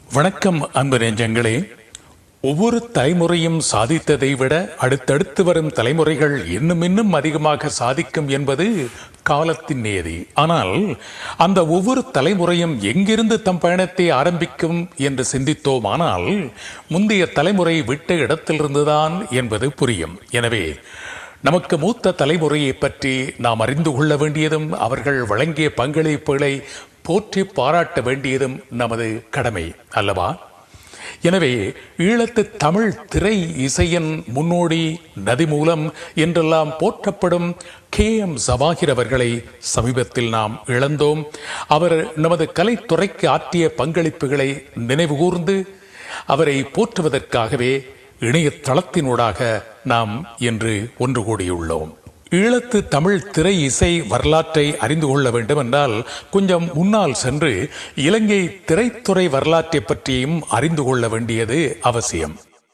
வணக்கம் அன்பு நெஞ்சங்களே ஒவ்வொரு தலைமுறையும் சாதித்ததை விட அடுத்தடுத்து வரும் தலைமுறைகள் இன்னும் இன்னும் அதிகமாக சாதிக்கும் என்பது காலத்தின் நியதி ஆனால் அந்த ஒவ்வொரு தலைமுறையும் எங்கிருந்து தம் பயணத்தை ஆரம்பிக்கும் என்று சிந்தித்தோமானால் முந்தைய தலைமுறை விட்ட இடத்திலிருந்துதான் என்பது புரியும் எனவே நமக்கு மூத்த தலைமுறையை பற்றி நாம் அறிந்து கொள்ள வேண்டியதும் அவர்கள் வழங்கிய பங்களிப்புகளை போற்றி பாராட்ட வேண்டியதும் நமது கடமை அல்லவா எனவே ஈழத்து தமிழ் திரை இசையின் முன்னோடி நதி மூலம் என்றெல்லாம் போற்றப்படும் கே எம் ஜவாஹிர் அவர்களை சமீபத்தில் நாம் இழந்தோம் அவர் நமது கலைத்துறைக்கு ஆற்றிய பங்களிப்புகளை நினைவுகூர்ந்து அவரை போற்றுவதற்காகவே இணையதளத்தினூடாக நாம் இன்று ஒன்று கூடியுள்ளோம் ஈழத்து தமிழ் திரை இசை வரலாற்றை அறிந்து கொள்ள வேண்டும் என்றால் கொஞ்சம் முன்னால் சென்று இலங்கை திரைத்துறை வரலாற்றை பற்றியும் அறிந்து கொள்ள வேண்டியது அவசியம்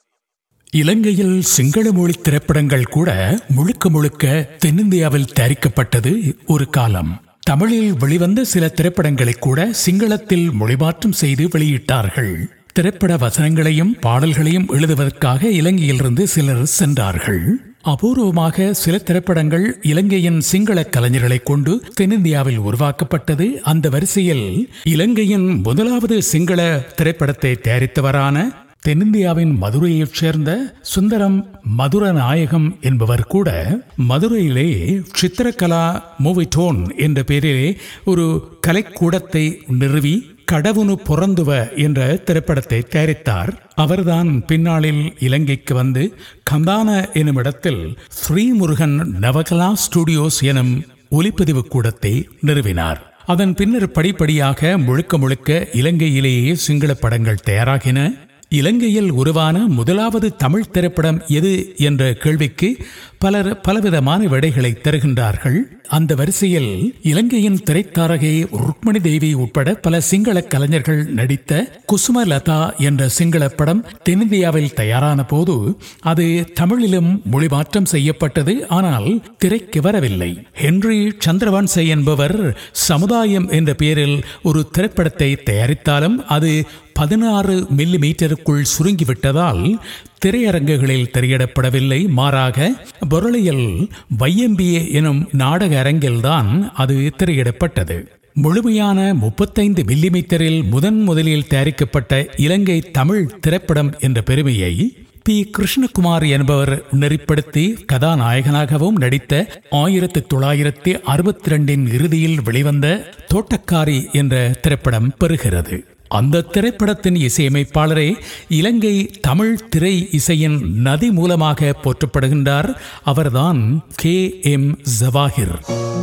இலங்கையில் சிங்கள மொழி திரைப்படங்கள் கூட முழுக்க முழுக்க தென்னிந்தியாவில் தயாரிக்கப்பட்டது ஒரு காலம் தமிழில் வெளிவந்த சில திரைப்படங்களை கூட சிங்களத்தில் மொழிமாற்றம் செய்து வெளியிட்டார்கள் திரைப்பட வசனங்களையும் பாடல்களையும் எழுதுவதற்காக இலங்கையிலிருந்து சிலர் சென்றார்கள் அபூர்வமாக சில திரைப்படங்கள் இலங்கையின் சிங்கள கலைஞர்களை கொண்டு தென்னிந்தியாவில் உருவாக்கப்பட்டது அந்த வரிசையில் இலங்கையின் முதலாவது சிங்கள திரைப்படத்தை தயாரித்தவரான தென்னிந்தியாவின் மதுரையைச் சேர்ந்த சுந்தரம் மதுர நாயகம் என்பவர் கூட மதுரையிலே சித்திரகலா மூவிடோன் என்ற பெயரிலே ஒரு கலைக்கூடத்தை நிறுவி கடவுனு பொறந்துவ என்ற திரைப்படத்தை தயாரித்தார் அவர்தான் பின்னாளில் இலங்கைக்கு வந்து கந்தான எனும் இடத்தில் ஸ்ரீமுருகன் நவகலா ஸ்டுடியோஸ் எனும் ஒலிப்பதிவு கூடத்தை நிறுவினார் அதன் பின்னர் படிப்படியாக முழுக்க முழுக்க இலங்கையிலேயே சிங்கள படங்கள் தயாராகின இலங்கையில் உருவான முதலாவது தமிழ் திரைப்படம் எது என்ற கேள்விக்கு பலர் பலவிதமான விடைகளை தருகின்றார்கள் அந்த வரிசையில் இலங்கையின் திரைத்தாரகை ருக்மணி தேவி உட்பட பல சிங்கள கலைஞர்கள் நடித்த குசுமலதா என்ற சிங்கள படம் தென்னிந்தியாவில் தயாரான போது அது தமிழிலும் மொழிமாற்றம் செய்யப்பட்டது ஆனால் திரைக்கு வரவில்லை ஹென்றி சந்திரவன்ச என்பவர் சமுதாயம் என்ற பெயரில் ஒரு திரைப்படத்தை தயாரித்தாலும் அது பதினாறு மில்லி மீட்டருக்குள் சுருங்கிவிட்டதால் திரையரங்குகளில் திரையிடப்படவில்லை மாறாக பொருளையில் வைஎம்பிஏ எனும் நாடக அரங்கில்தான் அது திரையிடப்பட்டது முழுமையான முப்பத்தைந்து மில்லிமீட்டரில் முதன் முதலில் தயாரிக்கப்பட்ட இலங்கை தமிழ் திரைப்படம் என்ற பெருமையை பி கிருஷ்ணகுமார் என்பவர் நெறிப்படுத்தி கதாநாயகனாகவும் நடித்த ஆயிரத்தி தொள்ளாயிரத்தி அறுபத்தி ரெண்டின் இறுதியில் வெளிவந்த தோட்டக்காரி என்ற திரைப்படம் பெறுகிறது அந்த திரைப்படத்தின் இசையமைப்பாளரே இலங்கை தமிழ் திரை இசையின் நதி மூலமாக போற்றப்படுகின்றார் அவர்தான் கே எம் ஜவாஹிர்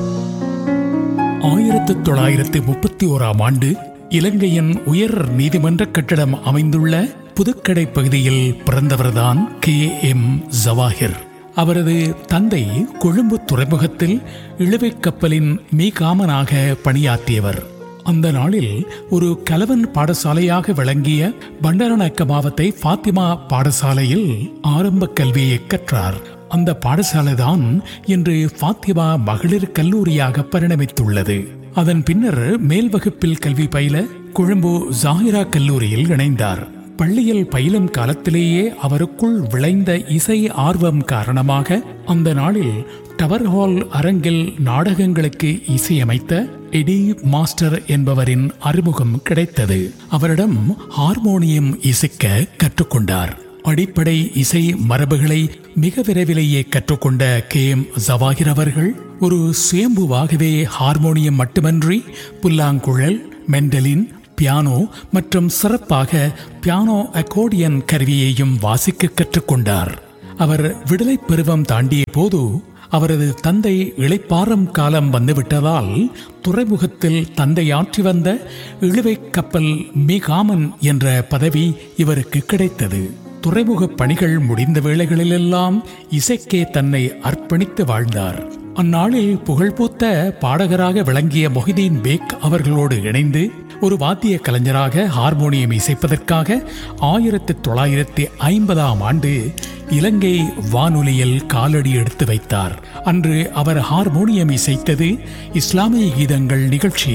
ஆயிரத்தி தொள்ளாயிரத்தி முப்பத்தி ஓராம் ஆண்டு இலங்கையின் உயர் நீதிமன்ற கட்டிடம் அமைந்துள்ள புதுக்கடை பகுதியில் பிறந்தவர்தான் கே எம் ஜவாஹிர் அவரது தந்தை கொழும்பு துறைமுகத்தில் இழுவைக் கப்பலின் மீகாமனாக பணியாற்றியவர் அந்த நாளில் ஒரு கலவன் பாடசாலையாக விளங்கிய பண்டாரநாயக்க மாவத்தை ஃபாத்திமா பாடசாலையில் ஆரம்ப கல்வியை கற்றார் அந்த பாடசாலை தான் இன்று ஃபாத்திமா மகளிர் கல்லூரியாக பரிணமித்துள்ளது அதன் பின்னர் மேல் வகுப்பில் கல்வி பயில கொழும்பு ஜாகிரா கல்லூரியில் இணைந்தார் பள்ளியில் பயிலும் காலத்திலேயே அவருக்குள் விளைந்த இசை ஆர்வம் காரணமாக அந்த நாளில் டவர் ஹால் அரங்கில் நாடகங்களுக்கு இசையமைத்த எடி மாஸ்டர் என்பவரின் அறிமுகம் கிடைத்தது அவரிடம் ஹார்மோனியம் இசைக்க கற்றுக்கொண்டார் அடிப்படை இசை மரபுகளை மிக விரைவிலேயே கற்றுக்கொண்ட கே எம் ஜவாகிர் அவர்கள் ஒரு சுயம்புவாகவே ஹார்மோனியம் மட்டுமன்றி புல்லாங்குழல் மெண்டலின் பியானோ மற்றும் சிறப்பாக பியானோ அக்கோர்டியன் கருவியையும் வாசிக்க கற்றுக்கொண்டார் அவர் விடுதலை பருவம் தாண்டிய போது அவரது தந்தை இளைப்பாறும் காலம் வந்துவிட்டதால் துறைமுகத்தில் தந்தை ஆற்றி வந்த இழுவை கப்பல் மீகாமன் என்ற பதவி இவருக்கு கிடைத்தது துறைமுக பணிகள் முடிந்த வேளைகளிலெல்லாம் இசைக்கே தன்னை அர்ப்பணித்து வாழ்ந்தார் அந்நாளில் புகழ்பூத்த பாடகராக விளங்கிய மொஹிதீன் பேக் அவர்களோடு இணைந்து ஒரு வாத்திய கலைஞராக ஹார்மோனியம் இசைப்பதற்காக ஆயிரத்தி தொள்ளாயிரத்தி ஐம்பதாம் ஆண்டு இலங்கை வானொலியில் காலடி எடுத்து வைத்தார் அன்று அவர் ஹார்மோனியம் இசைத்தது இஸ்லாமிய கீதங்கள் நிகழ்ச்சியில்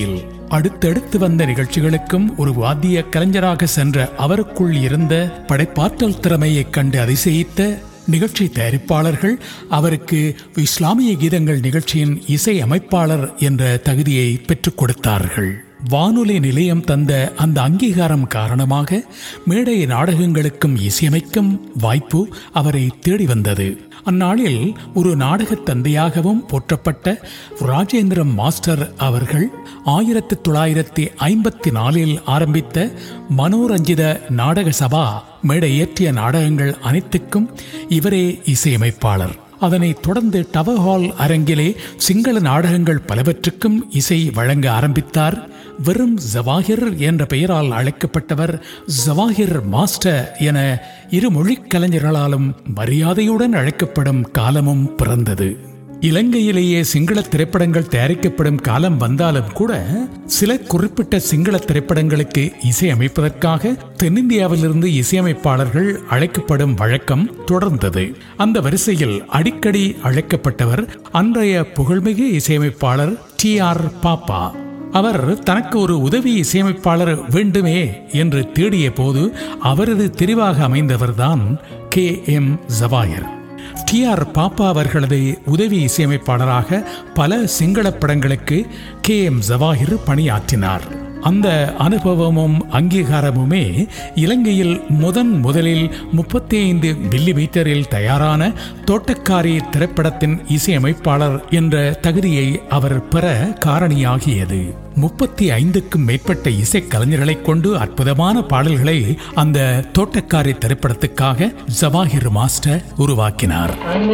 அடுத்தடுத்து வந்த நிகழ்ச்சிகளுக்கும் ஒரு வாத்திய கலைஞராக சென்ற அவருக்குள் இருந்த படைப்பாற்றல் திறமையைக் கண்டு அதிசயித்த நிகழ்ச்சி தயாரிப்பாளர்கள் அவருக்கு இஸ்லாமிய கீதங்கள் நிகழ்ச்சியின் இசை அமைப்பாளர் என்ற தகுதியை பெற்றுக் கொடுத்தார்கள் வானொலி நிலையம் தந்த அந்த அங்கீகாரம் காரணமாக மேடை நாடகங்களுக்கும் இசையமைக்கும் வாய்ப்பு அவரை தேடி வந்தது அந்நாளில் ஒரு நாடகத் தந்தையாகவும் போற்றப்பட்ட ராஜேந்திரம் மாஸ்டர் அவர்கள் ஆயிரத்தி தொள்ளாயிரத்தி ஐம்பத்தி நாலில் ஆரம்பித்த மனோரஞ்சித நாடக சபா மேடையேற்றிய நாடகங்கள் அனைத்துக்கும் இவரே இசையமைப்பாளர் அதனைத் தொடர்ந்து டவர் ஹால் அரங்கிலே சிங்கள நாடகங்கள் பலவற்றுக்கும் இசை வழங்க ஆரம்பித்தார் வெறும் ஜவாஹிர் என்ற பெயரால் அழைக்கப்பட்டவர் ஜவாஹிர் மாஸ்டர் என இரு மொழிக் கலைஞர்களாலும் மரியாதையுடன் அழைக்கப்படும் காலமும் பிறந்தது இலங்கையிலேயே சிங்கள திரைப்படங்கள் தயாரிக்கப்படும் காலம் வந்தாலும் கூட சில குறிப்பிட்ட சிங்கள திரைப்படங்களுக்கு இசையமைப்பதற்காக தென்னிந்தியாவிலிருந்து இசையமைப்பாளர்கள் அழைக்கப்படும் வழக்கம் தொடர்ந்தது அந்த வரிசையில் அடிக்கடி அழைக்கப்பட்டவர் அன்றைய புகழ்மிகு இசையமைப்பாளர் டி ஆர் பாப்பா அவர் தனக்கு ஒரு உதவி இசையமைப்பாளர் வேண்டுமே என்று தேடிய போது அவரது தெரிவாக அமைந்தவர்தான் K M Jawahar T R Pappa அவர்களது உதவி இசையமைப்பாளராக பல சிங்கள படங்களுக்கு கே எம் ஜவாஹிர் பணியாற்றினார் அந்த அனுபவமும் அங்கீகாரமுமே இலங்கையில் முதன் முதலில் முப்பத்தி ஐந்து மில்லி மீட்டரில் தயாரான தோட்டக்காரி திரைப்படத்தின் இசையமைப்பாளர் என்ற தகுதியை அவர் பெற காரணியாகியது முப்பத்தி ஐந்துக்கும் மேற்பட்ட இசைக்கலைஞர்களைக் கொண்டு அற்புதமான பாடல்களை அந்த தோட்டக்காரி திரைப்படத்துக்காக ஜவாஹிர் மாஸ்டர் உருவாக்கினார்